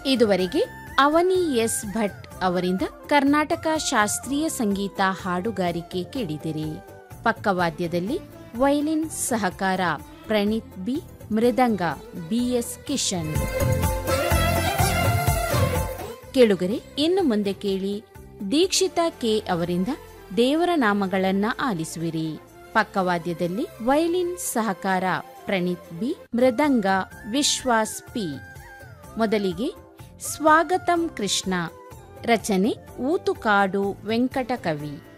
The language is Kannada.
ಇದುವರೆಗೆ ಅವನಿ ಎಸ್ ಭಟ್ ಅವರಿಂದ ಕರ್ನಾಟಕ ಶಾಸ್ತ್ರೀಯ ಸಂಗೀತ ಹಾಡುಗಾರಿಕೆ ಕೇಳಿದಿರಿ ಪಕ್ಕವಾದ್ಯದಲ್ಲಿ ವೈಲಿನ್ ಸಹಕಾರ ಪ್ರಣೀತ್ ಬಿ ಮೃದಂಗ ಬಿಎಸ್ ಕಿಶನ್ ಕೇಳುಗರೆ ಇನ್ನು ಮುಂದೆ ಕೇಳಿ ದೀಕ್ಷಿತಾ ಕೆ ಅವರಿಂದ ದೇವರ ನಾಮಗಳನ್ನ ಆಲಿಸುವಿರಿ ಪಕ್ಕವಾದ್ಯದಲ್ಲಿ ವೈಲಿನ್ ಸಹಕಾರ ಪ್ರಣೀತ್ ಬಿ ಮೃದಂಗ ವಿಶ್ವಾಸ್ ಪಿ ಮೊದಲಿಗೆ ಸ್ವಾಗತಂ ಕೃಷ್ಣ ರಚನೆ ಊತುಕಾಡು ವೆಂಕಟಕವಿ